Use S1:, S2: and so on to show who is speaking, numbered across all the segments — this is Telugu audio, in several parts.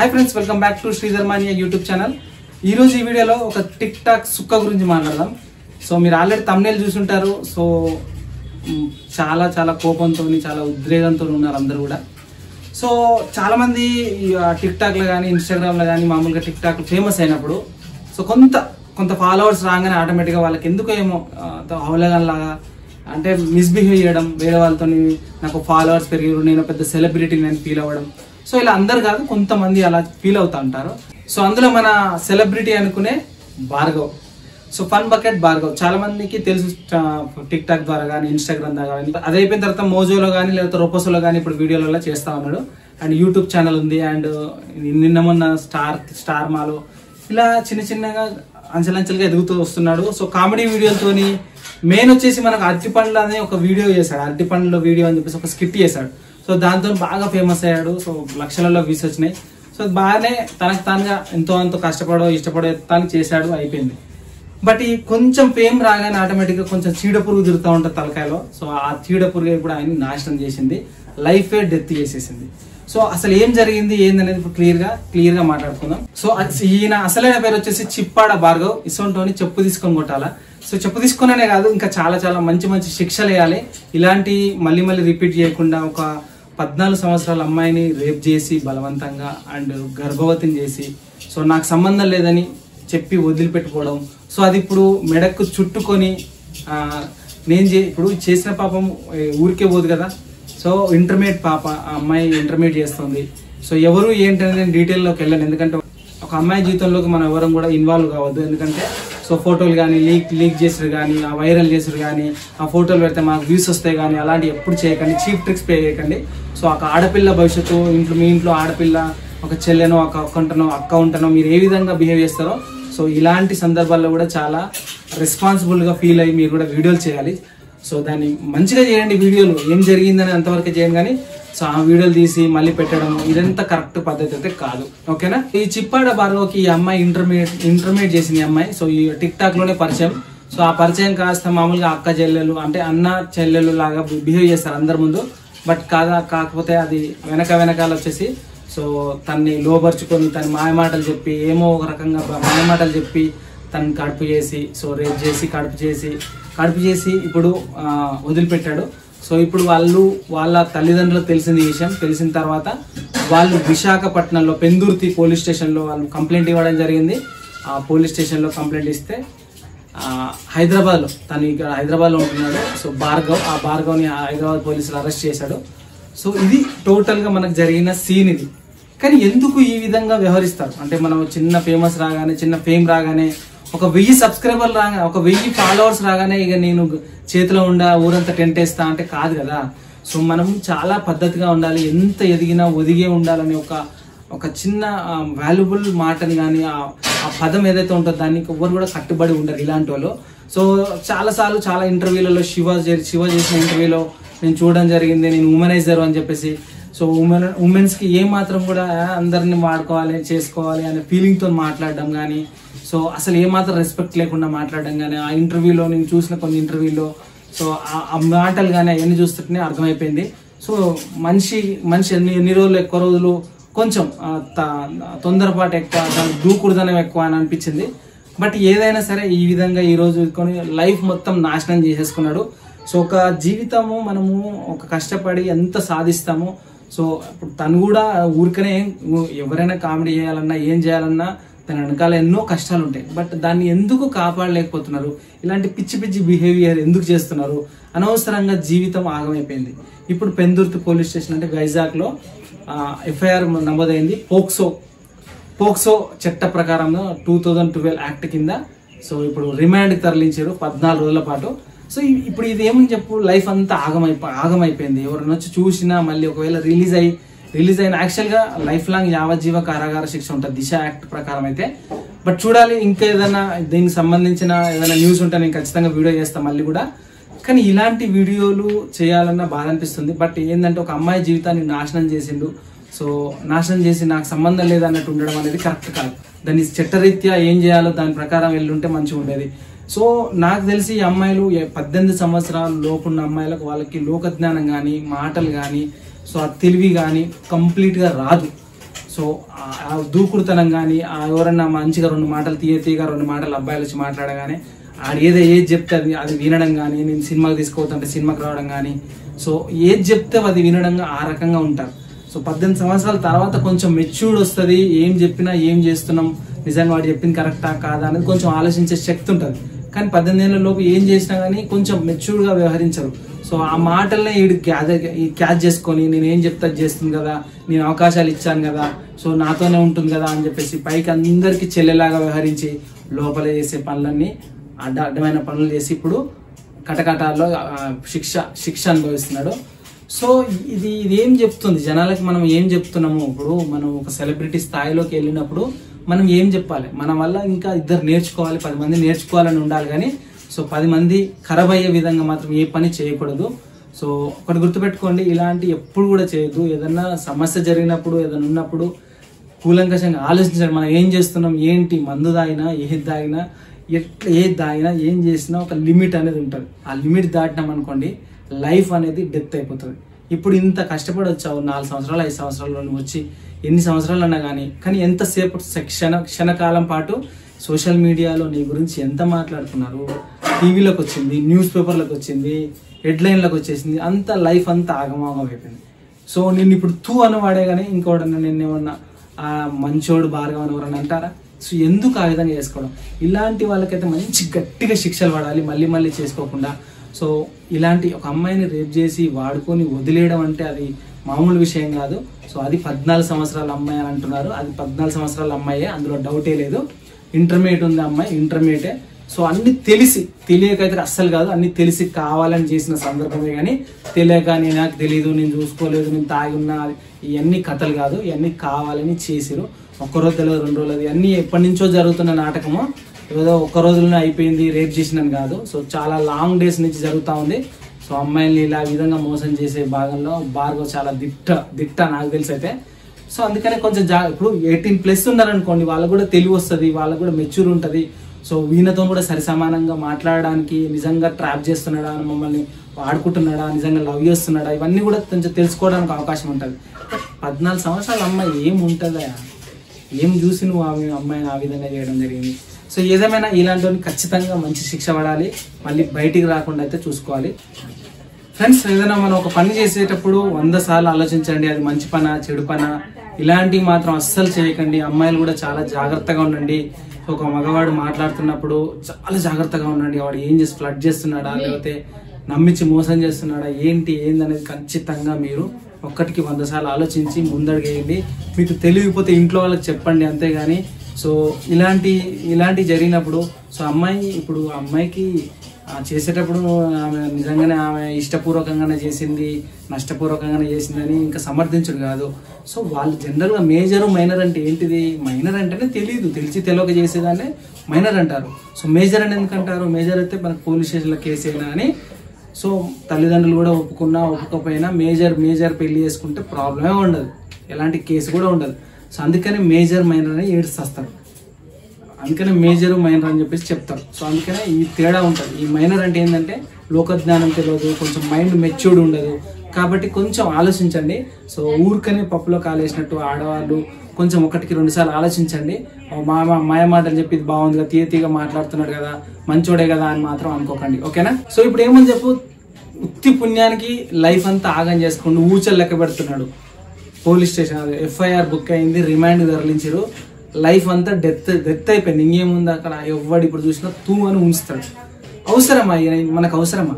S1: hi friends welcome back to Sridhar Mania YouTube channel ఈ రోజు ఈ వీడియోలో ఒక టిక్ టాక్ సుక్క గురించి మాట్లాడదాం సో మీరు ఆల్రెడీ తమ్నేల్ చూసుంటారు సో మ్, చాలా చాలా కోపంతో చాలా ఉద్రేకంతో ఉన్నారు అందరూ కూడా సో చాలా మంది టిక్ టాక్ లో కానీ ఇన్స్టాగ్రామ్ లో కానీ మామూలుగా టిక్ టాక్ ఫేమస్ అయినప్పుడు సో కొంత కొంత ఫాలోవర్స్ రాగానే ఆటోమేటిక్గా వాళ్ళకి ఎందుకో ఏమో అవలగన్ లాగా అంటే మిస్బిహేవ్ చేయడం వేరే వాళ్ళతో నాకు ఫాలోవర్స్ పెరిగారు నేను పెద్ద సెలబ్రిటీ నేను ఫీల్ అవ్వడం సో ఇలా అందరు కాదు కొంతమంది అలా ఫీల్ అవుతా ఉంటారు సో అందులో మన సెలబ్రిటీ అనుకునే Bhargav so Fun Bucket Bhargav చాలా మందికి తెలుసు టిక్ టాక్ ద్వారా కానీ ఇన్స్టాగ్రామ్ ద్వారా కానీ అది అయిపోయిన తర్వాత మోజోలో కానీ లేకపోతే రొపోసోలో కానీ ఇప్పుడు వీడియోలలో చేస్తా ఉన్నాడు అండ్ యూట్యూబ్ ఛానల్ ఉంది అండ్ నిన్న మొన్న స్టార్ స్టార్ మాలో ఇలా చిన్న చిన్నగా అంచెలంచెలుగా ఎదుగుతూ వస్తున్నాడు సో కామెడీ వీడియోలతోని మెయిన్ వచ్చేసి మనకు అరటి పండ్లు అనే ఒక వీడియో చేశాడు అరటి పండ్ల వీడియో అని చెప్పేసి ఒక స్కిట్ చేశాడు సో దాంతో బాగా ఫేమస్ అయ్యాడు సో లక్షలలో వ్యూస్ వచ్చినాయి సో బాగానే తనకు తానుగా ఎంతో అంత కష్టపడో ఇష్టపడో తాను చేశాడు అయిపోయింది బట్ ఈ కొంచెం ఫేమ్ రాగానే ఆటోమేటిక్ గా కొంచెం చీడ పురుగు తిరుగుతూ ఉంటుంది తలకాయలో సో ఆ చీడ పురుగు ఇప్పుడు ఆయన నాశనం చేసింది లైఫే డెత్ చేసేసింది సో అసలు ఏం జరిగింది ఏందనేది ఇప్పుడు క్లియర్ గా క్లియర్ గా మాట్లాడుకుందాం సో అస- ఈయన అసలైన పేరు వచ్చేసి చిప్పాడ భార్గవ్ ఇసొంటోని చెప్పు తీసుకొని కొట్టాలా సో చెప్పు తీసుకునే కాదు ఇంకా చాలా చాలా మంచి మంచి శిక్షలు వేయాలి ఇలాంటి మళ్ళీ మళ్ళీ రిపీట్ చేయకుండా ఒక పద్నాలుగు సంవత్సరాల అమ్మాయిని రేప్ చేసి బలవంతంగా అండ్ గర్భవతిని చేసి సో నాకు సంబంధం లేదని చెప్పి వదిలిపెట్టుకోవడం సో అది ఇప్పుడు మెడకు చుట్టుకొని ఆ, నేను చే ఇప్పుడు చేసిన పాపం ఏ, ఊరికే పోదు కదా సో ఇంటర్మీడియట్ పాప ఆ అమ్మాయి ఇంటర్మీడియట్ చేస్తుంది సో ఎవరు ఏంటనేది నేను డీటెయిల్లోకి వెళ్ళాను ఎందుకంటే ఒక అమ్మాయి జీవితంలోకి మనం ఎవరం కూడా ఇన్వాల్వ్ కావద్దు ఎందుకంటే సో ఫోటోలు కానీ లీక్ లీక్ చేసారు కానీ ఆ వైరల్ చేసారు కానీ ఆ ఫోటోలు పెడితే మాకు వ్యూస్ వస్తాయి కానీ అలాంటి ఎప్పుడు చేయకండి చీప్ ట్రిక్స్ పే చేయకండి సో ఒక ఆడపిల్ల భవిష్యత్తు ఇంట్లో మీ ఇంట్లో ఆడపిల్ల ఒక చెల్లెనో ఒక అక్కంటనో అక్క ఉంటనో మీరు ఏ విధంగా బిహేవ్ చేస్తారో సో ఇలాంటి సందర్భాల్లో కూడా చాలా రెస్పాన్సిబుల్గా ఫీల్ అయ్యి మీరు కూడా వీడియోలు చేయాలి సో దాన్ని మంచిగా చేయండి వీడియోలు ఏం జరిగిందని అంతవరకు చేయండి కానీ సో ఆ వీడియోలు తీసి మళ్ళీ పెట్టడం ఇదంతా కరెక్ట్ పద్ధతి అయితే కాదు ఓకేనా ఈ చిప్పాడ భార్గవ్కి ఈ అమ్మాయి ఇంటర్మీడియట్ ఇంటర్మీడియట్ చేసింది ఈ అమ్మాయి సో ఈ టిక్ టాక్ లోనే పరిచయం సో ఆ పరిచయం కాస్త మామూలుగా అక్క చెల్లెలు అంటే అన్న చెల్లెలు లాగా బిహేవ్ చేస్తారు అందరి ముందు బట్ కాదా కాకపోతే అది వెనక వెనకాల వచ్చేసి సో తన్ని లోపరుచుకొని తన మాయమాటలు చెప్పి ఏమో ఒక రకంగా మాయమాటలు చెప్పి తను కడుపు చేసి సో రేప్ చేసి కడుపు చేసి కడుపు చేసి ఇప్పుడు ఆ, వదిలిపెట్టాడు సో ఇప్పుడు వాళ్ళు వాళ్ళ తల్లిదండ్రులకు తెలిసింది ఈ విషయం తెలిసిన తర్వాత వాళ్ళు విశాఖపట్నంలో పెందుర్తి పోలీస్ స్టేషన్లో వాళ్ళు కంప్లైంట్ ఇవ్వడం జరిగింది ఆ పోలీస్ స్టేషన్లో కంప్లైంట్ ఇస్తే ఆ, హైదరాబాద్లో తను ఇక్కడ హైదరాబాద్లో ఉంటున్నాడు సో భార్గవ్ ఆ భార్గవ్ని హైదరాబాద్ పోలీసులు అరెస్ట్ చేశాడు సో ఇది టోటల్గా మనకు జరిగిన సీన్ ఇది కానీ ఎందుకు ఈ విధంగా వ్యవహరిస్తారు అంటే మనం చిన్న ఫేమస్ రాగానే చిన్న ఫేమ్ రాగానే ఒక వెయ్యి సబ్స్క్రైబర్లు రాగా ఒక వెయ్యి ఫాలోవర్స్ రాగానే ఇక నేను చేతిలో ఉండా ఊరంతా టెంట్ వేస్తా అంటే కాదు కదా సో మనం చాలా పద్ధతిగా ఉండాలి ఎంత ఎదిగినా ఒదిగే ఉండాలని ఒక ఒక చిన్న వాల్యుబుల్ మాటని కానీ ఆ ఆ పదం ఏదైతే ఉంటుందో దానికి ఎవ్వరు కూడా కట్టుబడి ఉండరు ఇలాంటి వాళ్ళు సో చాలా సార్లు చాలా ఇంటర్వ్యూలలో శివ చే- శివ చేసిన ఇంటర్వ్యూలో నేను చూడడం జరిగింది నేను ఉమెనైజర్ అని చెప్పేసి సో ఉమెన్ ఉమెన్స్ కి ఏ మాత్రం కూడా ఆ, అందరిని వాడుకోవాలి చేసుకోవాలి అనే ఫీలింగ్ తో మాట్లాడడం కానీ సో అసలు ఏ మాత్రం రెస్పెక్ట్ లేకుండా మాట్లాడడం కానీ ఆ ఇంటర్వ్యూలో నేను చూసిన కొన్ని ఇంటర్వ్యూలో సో ఆ- ఆ మాటలు కానీ అవన్నీ చూస్తుంటేనే అర్థమైపోయింది సో మనిషి మనిషి ఎన్ని ఎన్ని రోజులు ఎక్కువ రోజులు కొంచెం ఆ, త- తొందరపాటు ఎక్కువ దాని దూకుడుదనం ఎక్కువ అని అనిపించింది బట్ ఏదైనా సరే ఈ విధంగా ఈ రోజు కొని లైఫ్ మొత్తం నాశనం చేసేసుకున్నాడు సో ఒక జీవితము మనము ఒక కష్టపడి ఎంత సాధిస్తామో సో ఇప్పుడు తను కూడా ఊరికనే ఎవరైనా కామెడీ చేయాలన్నా ఏం చేయాలన్నా దాని వెనకాల ఎన్నో కష్టాలు ఉంటాయి బట్ దాన్ని ఎందుకు కాపాడలేకపోతున్నారు ఇలాంటి పిచ్చి పిచ్చి బిహేవియర్ ఎందుకు చేస్తున్నారు అనవసరంగా జీవితం ఆగమైపోయింది ఇప్పుడు పెందుర్తి పోలీస్ స్టేషన్ అంటే వైజాగ్ లో ఎఫ్ఐఆర్ నమోదైంది పోక్సో పోక్సో చట్ట ప్రకారం టూ థౌజండ్ ట్వెల్వ్ యాక్ట్ కింద సో ఇప్పుడు రిమాండ్కి తరలించారు పద్నాలుగు రోజుల పాటు సో ఇ- ఇప్పుడు ఇది ఏమని చెప్పు లైఫ్ అంతా ఆగమైపో ఆగమైపోయింది ఎవరైనా వచ్చి చూసినా మళ్ళీ ఒకవేళ రిలీజ్ అయ్యి రిలీజ్ అయిన యాక్చువల్గా లైఫ్ లాంగ్ యావజ్జీవ కారాగార శిక్ష ఉంటుంది దిశ యాక్ట్ ప్రకారం అయితే బట్ చూడాలి ఇంకా ఏదైనా దీనికి సంబంధించిన ఏదైనా న్యూస్ ఉంటే నేను ఖచ్చితంగా వీడియో చేస్తాను మళ్ళీ కూడా కానీ ఇలాంటి వీడియోలు చేయాలన్న బాధ అనిపిస్తుంది బట్ ఏంటంటే ఒక అమ్మాయి జీవితాన్ని నాశనం చేసిండు సో నాశనం చేసి నాకు సంబంధం లేదన్నట్టు ఉండడం అనేది కరెక్ట్ కాదు దాన్ని చట్టరీత్యా ఏం చేయాలో దాని ప్రకారం వెళ్ళుంటే మంచిగా ఉండేది సో నాకు తెలిసి ఈ అమ్మాయిలు ఏ- పద్దెనిమిది సంవత్సరాల లోపు ఉన్న అమ్మాయిలకు వాళ్ళకి లోక జ్ఞానం కానీ మాటలు కానీ సో ఆ తెలివి కానీ కంప్లీట్గా రాదు సో ఆ- ఆ దూకుడుతనం కానీ ఆ ఎవరన్నా మంచిగా రెండు మాటలు తీయ తీయగా రెండు మాటలు అబ్బాయిలు వచ్చి మాట్లాడగానే ఆడు ఏదో ఏది చెప్తే అది అది వినడం కానీ నేను సినిమాకి తీసుకోవద్దంటే సినిమాకి రావడం కానీ సో ఏది చెప్తే అది వినడం ఆ రకంగా ఉంటారు సో పద్దెనిమిది సంవత్సరాల తర్వాత కొంచెం మెచ్యూర్డ్ వస్తుంది ఏం చెప్పినా ఏం చేస్తున్నాం నిజంగా వాడు చెప్పింది కరెక్టా కాదా అనేది కొంచెం ఆలోచించే శక్తి ఉంటుంది కానీ పద్దెనిమిది ఏళ్ళ లోపు ఏం చేసినా కానీ కొంచెం మెచ్యూర్డ్ గా వ్యవహరించరు సో ఆ మాటల్నే వీడు క్యాచ్ క్యాచ్ చేసుకొని నేను ఏం చెప్తా అది చేస్తుంది కదా నేను అవకాశాలు ఇచ్చాను కదా సో నాతోనే ఉంటుంది కదా అని చెప్పేసి పైకి అందరికీ చెల్లెలాగా వ్యవహరించి లోపల చేసే పనులన్నీ అడ్డ అడ్డమైన పనులు చేసి ఇప్పుడు కటకటాల్లో ఆ, శిక్ష శిక్ష అనుభవిస్తున్నాడు సో ఇది ఇది ఏం చెప్తుంది జనాలకి మనం ఏం చెప్తున్నాము ఇప్పుడు మనం ఒక సెలబ్రిటీ స్థాయిలోకి వెళ్ళినప్పుడు మనం ఏం చెప్పాలి మన వల్ల ఇంకా ఇద్దరు నేర్చుకోవాలి పది మంది నేర్చుకోవాలని ఉండాలి కానీ సో పది మంది ఖరాబ్ అయ్యే విధంగా మాత్రం ఏ పని చేయకూడదు సో ఒకటి గుర్తుపెట్టుకోండి ఇలాంటి ఎప్పుడు కూడా చేయొద్దు ఏదన్నా సమస్య జరిగినప్పుడు ఏదైనా ఉన్నప్పుడు కూలంకషంగా ఆలోచించండి మనం ఏం చేస్తున్నాం ఏంటి మందు తాగినా ఏది తాగినా ఎట్లా ఏది తాగినా ఏం చేసినా ఒక లిమిట్ అనేది ఉంటుంది ఆ లిమిట్ దాటినాం అనుకోండి లైఫ్ అనేది డెత్ అయిపోతుంది ఇప్పుడు ఇంత కష్టపడి వచ్చావు నాలుగు సంవత్సరాలు ఐదు సంవత్సరాలు నువ్వు వచ్చి ఎన్ని సంవత్సరాలు అన్నా కానీ కానీ ఎంతసేపు స- క్షణ క్షణకాలం పాటు సోషల్ మీడియాలో నీ గురించి ఎంత మాట్లాడుతున్నారు టీవీలోకి వచ్చింది న్యూస్ పేపర్లకు వచ్చింది హెడ్లైన్లకు వచ్చేసింది అంత లైఫ్ అంతా ఆగమాగం అయిపోయింది సో నేను ఇప్పుడు తూ అని వాడే కానీ ఇంకోటన్నా నేను ఏమన్నా ఆ మంచోడు భార్గవ అని ఎవరన్నా అంటారా సో ఎందుకు ఆ విధంగా చేసుకోవడం ఇలాంటి వాళ్ళకైతే మంచి గట్టిగా శిక్షలు పడాలి మళ్ళీ మళ్ళీ చేసుకోకుండా సో ఇలాంటి ఒక అమ్మాయిని రేప్ చేసి వాడుకొని వదిలేయడం అంటే అది మామూలు విషయం కాదు సో అది పద్నాలుగు సంవత్సరాల అమ్మాయి అని అంటున్నారు అది పద్నాలుగు సంవత్సరాల అమ్మాయే అందులో డౌటే లేదు ఇంటర్మీడియట్ ఉంది అమ్మాయి ఇంటర్మీడియటే సో అన్ని తెలిసి తెలియకైతే అస్సలు కాదు అన్ని తెలిసి కావాలని చేసిన సందర్భమే కానీ తెలియక నేను నాకు తెలియదు నేను చూసుకోలేదు నేను తాగి ఉన్నా ఇవన్నీ కథలు కాదు ఇవన్నీ కావాలని చేసిరు ఒక్కరోజు తెలియదు రెండు రోజులు ఇవన్నీ ఎప్పటి నుంచో జరుగుతున్న నాటకము ఏదో ఒక్క రోజులోనే అయిపోయింది రేప్ చేసినాను కాదు సో చాలా లాంగ్ డేస్ నుంచి జరుగుతూ ఉంది సో అమ్మాయిల్ని ఇలా ఈ విధంగా మోసం చేసే భాగంలో భార్గవ్ చాలా దిట్ట దిట్ట నాకు తెలిసి అయితే సో అందుకనే కొంచెం జా ఇప్పుడు ఎయిటీన్ ప్లస్ ఉన్నారనుకోండి వాళ్ళకు కూడా తెలివి వస్తుంది వాళ్ళకు కూడా మెచ్యూర్ ఉంటుంది సో వీళ్ళతో కూడా సరి సమానంగా మాట్లాడడానికి నిజంగా ట్రాప్ చేస్తున్నాడా మమ్మల్ని వాడుకుంటున్నాడా నిజంగా లవ్ చేస్తున్నాడా ఇవన్నీ కూడా కొంచెం తెలుసుకోవడానికి అవకాశం ఉంటుంది పద్నాలుగు సంవత్సరాల అమ్మాయి ఏం ఉంటుందా ఏం చూసి నువ్వు ఆమె అమ్మాయిని ఆ విధంగా చేయడం జరిగింది సో ఏదేమైనా ఇలాంటి వాడిని ఖచ్చితంగా మంచి శిక్ష పడాలి మళ్ళీ బయటికి రాకుండా అయితే చూసుకోవాలి ఫ్రెండ్స్ ఏదైనా మనం ఒక పని చేసేటప్పుడు వంద సార్లు ఆలోచించండి అది మంచి పనా చెడు పనా ఇలాంటివి మాత్రం అస్సలు చేయకండి అమ్మాయిలు కూడా చాలా జాగ్రత్తగా ఉండండి ఒక మగవాడు మాట్లాడుతున్నప్పుడు చాలా జాగ్రత్తగా ఉండండి వాడు ఏం చేసి ఫ్లడ్ చేస్తున్నాడా లేకపోతే నమ్మించి మోసం చేస్తున్నాడా ఏంటి ఏంది అనేది ఖచ్చితంగా మీరు ఒక్కటికి వంద సార్లు ఆలోచించి ముందడుగేయండి మీకు తెలియకపోతే ఇంట్లో వాళ్ళకి చెప్పండి అంతేగాని సో ఇలాంటి ఇలాంటి జరిగినప్పుడు సో అమ్మాయి ఇప్పుడు ఆ అమ్మాయికి ఆ చేసేటప్పుడు ఆమె నిజంగానే ఆమె ఇష్టపూర్వకంగానే చేసింది నష్టపూర్వకంగానే చేసిందని ఇంకా సమర్థించడు కాదు సో వాళ్ళు జనరల్గా మేజర్ మైనర్ అంటే ఏంటిది మైనర్ అంటేనే తెలియదు తెలిసి తెలియక చేసేదాన్ని మైనర్ అంటారు సో మేజర్ అని ఎందుకంటారు మేజర్ అయితే మనకు పోలీస్ స్టేషన్లో కేసు అయినా అని సో తల్లిదండ్రులు కూడా ఒప్పుకున్నా ఒప్పుకోకపోయినా మేజర్ మేజర్ పెళ్లి చేసుకుంటే ప్రాబ్లమే ఉండదు ఎలాంటి కేసు కూడా ఉండదు సో అందుకని మేజర్ మైనర్ అని ఏడుస్తాస్తారు అందుకనే మేజర్ మైనర్ అని చెప్పేసి చెప్తారు సో అందుకనే ఈ తేడా ఉంటుంది ఈ మైనర్ అంటే ఏంటంటే లోకజ్ఞానం తెలియదు కొంచెం మైండ్ మెచ్యూర్డ్ ఉండదు కాబట్టి కొంచెం ఆలోచించండి సో ఊరికనే పప్పులో కాలేసినట్టు ఆడవాళ్ళు కొంచెం ఒకటికి రెండు సార్లు ఆలోచించండి ఓ మా మా మాయ మాటలు చెప్పి ఇది బాగుంది కదా తీయ తీయగా మాట్లాడుతున్నాడు కదా మంచోడే కదా అని మాత్రం అనుకోకండి ఓకేనా సో ఇప్పుడు ఏమని చెప్పు ఉత్తి పుణ్యానికి లైఫ్ అంతా ఆగం చేసుకుంటూ ఊచలు లెక్క పెడుతున్నాడు పోలీస్ స్టేషన్ అది ఎఫ్ఐఆర్ బుక్ అయింది రిమాండ్ తరలించారు లైఫ్ అంతా డెత్ డెత్ అయిపోయింది ఇంకేముంది అక్కడ ఎవ్వడు ఇప్పుడు చూసినా తూ అని ఉంచుతాడు అవసరమా ఇక మనకు అవసరమా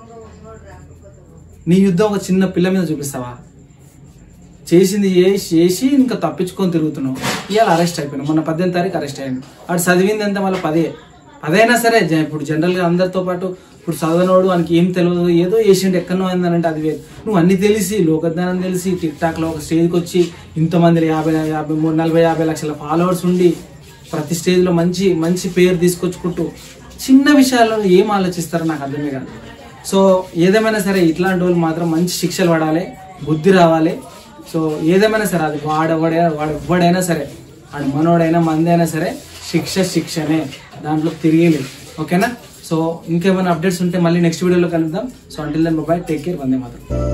S1: నీ యుద్ధం ఒక చిన్న పిల్ల మీద చూపిస్తావా చేసింది చేసి చేసి ఇంకా తప్పించుకొని తిరుగుతున్నావు ఇవాళ అరెస్ట్ అయిపోయినావు మొన్న పద్దెనిమిది తారీఖు అరెస్ట్ అయ్యాను వాడు చదివింది ఎంత మళ్ళీ పదే పదైనా సరే జ- ఇప్పుడు జనరల్గా అందరితో పాటు ఇప్పుడు చదవనోడు వానికి ఏం తెలియదు ఏదో చేసిండు ఎక్కడో అయిందనంటే అది వేరు నువ్వు అన్ని తెలిసి లోకజ్ఞానం తెలిసి టిక్ టాక్ లో ఒక స్టేజ్కి వచ్చి ఇంతమంది యాభై యాభై మూడు నలభై యాభై లక్షల ఫాలోవర్స్ ఉండి ప్రతి స్టేజ్ లో మంచి మంచి పేరు తీసుకొచ్చుకుంటూ చిన్న విషయాల్లో ఏం ఆలోచిస్తారో నాకు అర్థమే కాదు సో ఏదేమైనా సరే ఇట్లాంటి వాళ్ళు మాత్రం మంచి శిక్షలు పడాలి బుద్ధి రావాలి సో ఏదేమైనా సరే అది వాడెవడే వాడు ఎవ్వడైనా సరే వాడు మనోడైనా మందైనా సరే శిక్ష శిక్షనే దాంట్లో తిరిగేలేదు ఓకేనా సో ఇంకేమైనా అప్డేట్స్ ఉంటే మళ్ళీ నెక్స్ట్ వీడియోలో కలుద్దాం so until then bye take care వందే మాత్రం